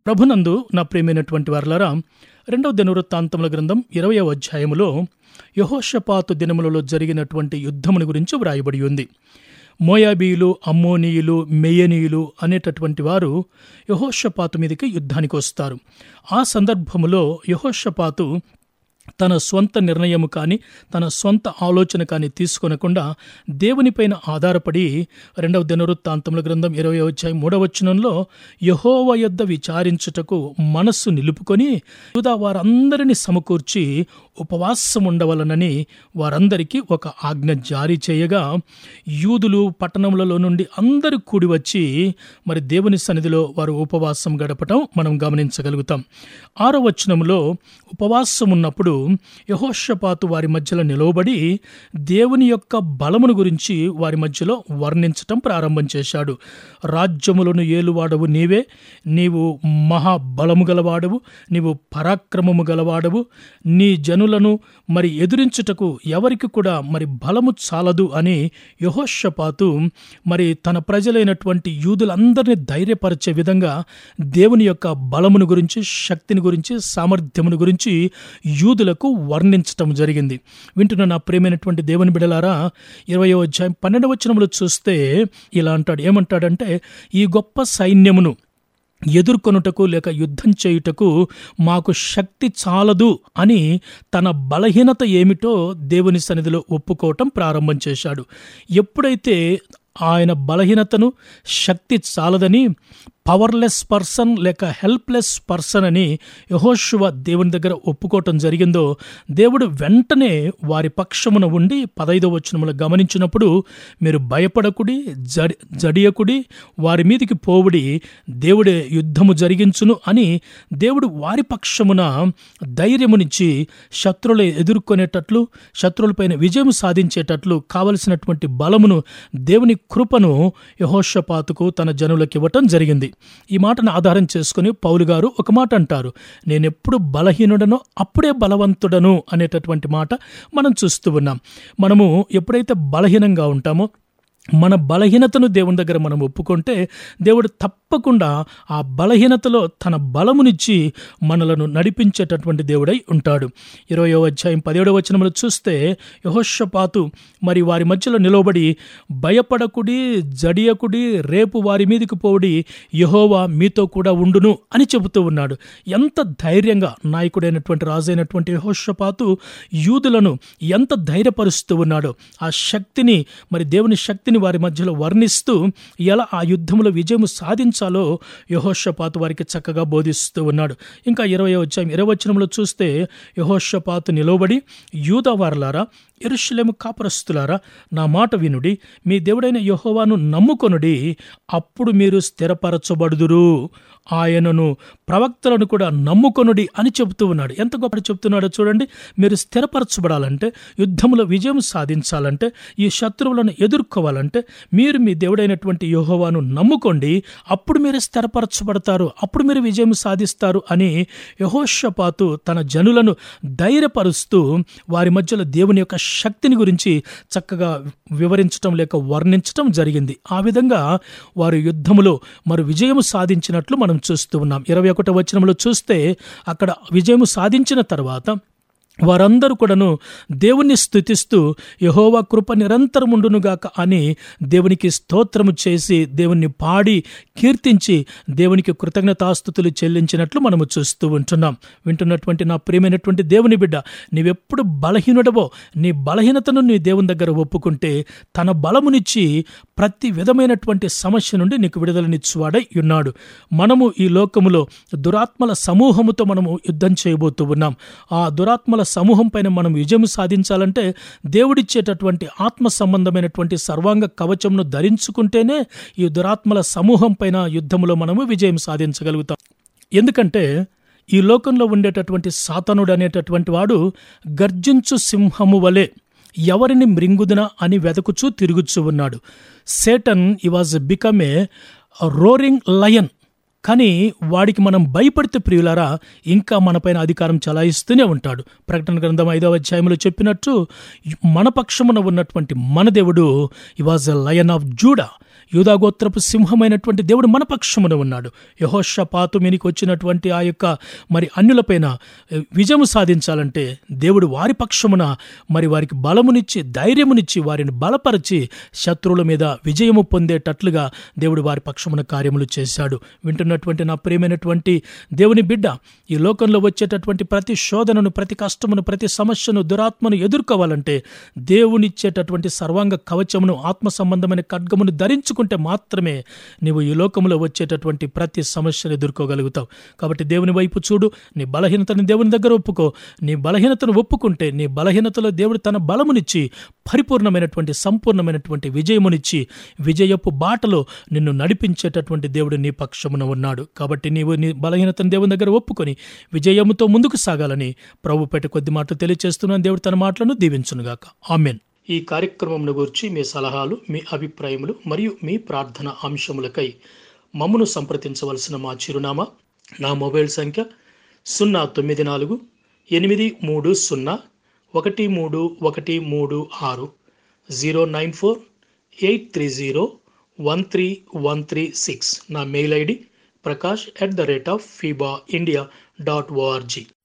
ప్రభునందు నా ప్రియమైనటువంటి వారలారా రెండవ దినవృత్తాంతముల గ్రంథం ఇరవయవ అధ్యాయములో యహోషపాతు దినములలో జరిగినటువంటి యుద్ధముని గురించి వ్రాయబడి ఉంది మోయాబీయులు అమ్మోనీయులు మెయనీయులు అనేటటువంటి వారు యహోషపాతు మీదకి యుద్ధానికి వస్తారు ఆ సందర్భములో యహోషపాతు తన స్వంత నిర్ణయము కానీ తన సొంత ఆలోచన కానీ తీసుకొనకుండా దేవునిపైన ఆధారపడి రెండవ దినవృత్తాంతముల గ్రంథం ఇరవై అధ్యాయం మూడవ వచనంలో యహోవ యొద్ద విచారించుటకు మనస్సు నిలుపుకొని యూదా వారందరినీ సమకూర్చి ఉపవాసం ఉండవలనని వారందరికీ ఒక ఆజ్ఞ జారీ చేయగా యూదులు పట్టణములలో నుండి అందరూ కూడి వచ్చి మరి దేవుని సన్నిధిలో వారు ఉపవాసం గడపటం మనం గమనించగలుగుతాం ఆరో వచనంలో ఉపవాసం ఉన్నప్పుడు యహోషపాతు వారి మధ్యలో నిలవబడి దేవుని యొక్క బలమును గురించి వారి మధ్యలో వర్ణించటం ప్రారంభం చేశాడు రాజ్యములను ఏలువాడవు నీవే నీవు మహాబలము గలవాడవు నీవు పరాక్రమము గలవాడవు నీ జనులను మరి ఎదురించుటకు ఎవరికి కూడా మరి బలము చాలదు అని యహోషపాతు మరి తన ప్రజలైనటువంటి యూదులందరినీ ధైర్యపరిచే విధంగా దేవుని యొక్క బలమును గురించి శక్తిని గురించి సామర్థ్యమును గురించి యూదులకు వర్ణించటం జరిగింది వింటున్న నా ప్రేమైనటువంటి దేవుని బిడలారా ఇరవయో అధ్యాయం పన్నెండవ వచనములు చూస్తే ఇలా అంటాడు ఏమంటాడంటే ఈ గొప్ప సైన్యమును ఎదుర్కొనుటకు లేక యుద్ధం చేయుటకు మాకు శక్తి చాలదు అని తన బలహీనత ఏమిటో దేవుని సన్నిధిలో ఒప్పుకోవటం ప్రారంభం చేశాడు ఎప్పుడైతే ఆయన బలహీనతను శక్తి చాలదని పవర్లెస్ పర్సన్ లేక హెల్ప్లెస్ పర్సన్ అని యహోశువ దేవుని దగ్గర ఒప్పుకోవటం జరిగిందో దేవుడు వెంటనే వారి పక్షమున ఉండి పదైదో వచనములు గమనించినప్పుడు మీరు భయపడకుడి జడి జడియకుడి వారి మీదికి పోవుడి దేవుడే యుద్ధము జరిగించును అని దేవుడు వారి పక్షమున ధైర్యమునిచ్చి శత్రువులు ఎదుర్కొనేటట్లు శత్రువులపైన విజయం సాధించేటట్లు కావలసినటువంటి బలమును దేవుని కృపను యహోషపాతుకు తన జనులకు ఇవ్వటం జరిగింది ఈ మాటను ఆధారం చేసుకుని పౌలు గారు ఒక మాట అంటారు నేనెప్పుడు బలహీనుడనో అప్పుడే బలవంతుడను అనేటటువంటి మాట మనం చూస్తూ ఉన్నాం మనము ఎప్పుడైతే బలహీనంగా ఉంటామో మన బలహీనతను దేవుని దగ్గర మనం ఒప్పుకుంటే దేవుడు తప్పకుండా ఆ బలహీనతలో తన బలమునిచ్చి మనలను నడిపించేటటువంటి దేవుడై ఉంటాడు ఇరవయో అధ్యాయం పదిహేడవ వచనంలో చూస్తే యహోషపాతు మరి వారి మధ్యలో నిలవబడి భయపడకుడి జడియకుడి రేపు వారి మీదకి పోడి యహోవా మీతో కూడా ఉండును అని చెబుతూ ఉన్నాడు ఎంత ధైర్యంగా నాయకుడైనటువంటి రాజైనటువంటి యహోషపాతు యూదులను ఎంత ధైర్యపరుస్తూ ఉన్నాడో ఆ శక్తిని మరి దేవుని శక్తిని వారి మధ్యలో వర్ణిస్తూ ఎలా ఆ యుద్ధంలో విజయం సాధించాలో యహోషపాతు వారికి చక్కగా బోధిస్తూ ఉన్నాడు ఇంకా ఇరవై వచ్చాం ఇరవచనంలో చూస్తే యహోషపాతు నిలవబడి యూదవారలారా ఎరుషులేము కాపరస్తులారా నా మాట వినుడి మీ దేవుడైన యహోవాను నమ్ముకొనుడి అప్పుడు మీరు స్థిరపరచబడుదురు ఆయనను ప్రవక్తలను కూడా నమ్ముకొనుడి అని చెబుతూ ఉన్నాడు ఎంత గొప్ప చెప్తున్నాడో చూడండి మీరు స్థిరపరచబడాలంటే యుద్ధంలో విజయం సాధించాలంటే ఈ శత్రువులను ఎదుర్కోవాలంటే మీరు మీ దేవుడైనటువంటి యహోవాను నమ్ముకోండి అప్పుడు మీరు స్థిరపరచబడతారు అప్పుడు మీరు విజయం సాధిస్తారు అని యహోషపాతు తన జనులను ధైర్యపరుస్తూ వారి మధ్యలో దేవుని యొక్క శక్తిని గురించి చక్కగా వివరించటం లేక వర్ణించటం జరిగింది ఆ విధంగా వారు యుద్ధములో మరి విజయం సాధించినట్లు మనం చూస్తూ ఉన్నాం ఇరవై ఒకటో వచనంలో చూస్తే అక్కడ విజయం సాధించిన తర్వాత వారందరూ కూడాను దేవుణ్ణి స్థుతిస్తూ యహోవా కృప నిరంతరముండునుగాక అని దేవునికి స్తోత్రము చేసి దేవుణ్ణి పాడి కీర్తించి దేవునికి కృతజ్ఞతాస్థుతులు చెల్లించినట్లు మనము చూస్తూ ఉంటున్నాం వింటున్నటువంటి నా ప్రియమైనటువంటి దేవుని బిడ్డ నీవెప్పుడు బలహీనుడవో నీ బలహీనతను నీ దేవుని దగ్గర ఒప్పుకుంటే తన బలమునిచ్చి ప్రతి విధమైనటువంటి సమస్య నుండి నీకు విడుదలనిచ్చువాడై ఉన్నాడు మనము ఈ లోకములో దురాత్మల సమూహముతో మనము యుద్ధం చేయబోతూ ఉన్నాం ఆ దురాత్మల సమూహం పైన మనం విజయం సాధించాలంటే దేవుడిచ్చేటటువంటి ఆత్మ సంబంధమైనటువంటి సర్వాంగ కవచంను ధరించుకుంటేనే ఈ దురాత్మల సమూహం పైన యుద్ధములో మనము విజయం సాధించగలుగుతాం ఎందుకంటే ఈ లోకంలో ఉండేటటువంటి సాతనుడు అనేటటువంటి వాడు గర్జించు సింహము వలె ఎవరిని మృంగుదున అని వెతకుచూ తిరుగుచూ ఉన్నాడు Satan he was become a roaring lion కానీ వాడికి మనం భయపడితే ప్రియులారా ఇంకా మనపైన అధికారం చలాయిస్తూనే ఉంటాడు ప్రకటన గ్రంథం ఐదవ అధ్యాయంలో చెప్పినట్టు మన పక్షమున ఉన్నటువంటి మన దేవుడు he was a lion of Judah యూదాగోత్రపు సింహమైనటువంటి దేవుడు మన పక్షమున ఉన్నాడు యహోషపాతు మీనికి వచ్చినటువంటి ఆ యొక్క మరి అన్యులపైన ఏ, విజయము సాధించాలంటే దేవుడు వారి పక్షమున మరి వారికి బలమునిచ్చి ధైర్యమునిచ్చి వారిని బలపరిచి శత్రువుల మీద విజయము పొందేటట్లుగా దేవుడు వారి పక్షమున కార్యములు చేశాడు వింటున్నటువంటి నా ప్రియమైనటువంటి దేవుని బిడ్డ ఈ లోకంలో వచ్చేటటువంటి ప్రతి శోధనను ప్రతి కష్టమును ప్రతి సమస్యను దురాత్మను ఎదుర్కోవాలంటే దేవునిచ్చేటటువంటి సర్వాంగ కవచమును ఆత్మ సంబంధమైన ఖడ్గమును ధరించుకుంటే మాత్రమే నీవు ఈ లోకంలో వచ్చేటటువంటి ప్రతి సమస్యను ఎదుర్కోగలుగుతావు కాబట్టి దేవుని వైపు చూడు నీ బలహీనతను దేవుని దగ్గర ఒప్పుకో నీ బలహీనతను ఒప్పుకుంటే నీ బలహీనతలో దేవుడు తన బలమునిచ్చి పరిపూర్ణమైనటువంటి సంపూర్ణమైనటువంటి విజయమునిచ్చి విజయపు బాటలో నిన్ను నడిపించేటటువంటి దేవుడు నీ పక్షమున ఉన్నాడు కాబట్టి నీవు నీ బలహీనతను దేవుని దగ్గర ఒప్పుకొని విజయముతో ముందుకు సాగాలని ప్రభు పెట్టి కొద్ది మాటలు తెలియజేస్తున్నాను దేవుడు తన మాటలను దీవించునుగాక ఆమెన్ ఈ కార్యక్రమంను గురించి మీ సలహాలు మీ అభిప్రాయములు మరియు మీ ప్రార్థన అంశములకై మమ్మను సంప్రదించవలసిన మా చిరునామా నా మొబైల్ సంఖ్య సున్నా తొమ్మిది నాలుగు ఎనిమిది మూడు సున్నా ఒకటి మూడు ఒకటి మూడు ఆరు zero nine four eight three zero one three one three six నా mail ID Prakash at the rate of FEBA India dot ORG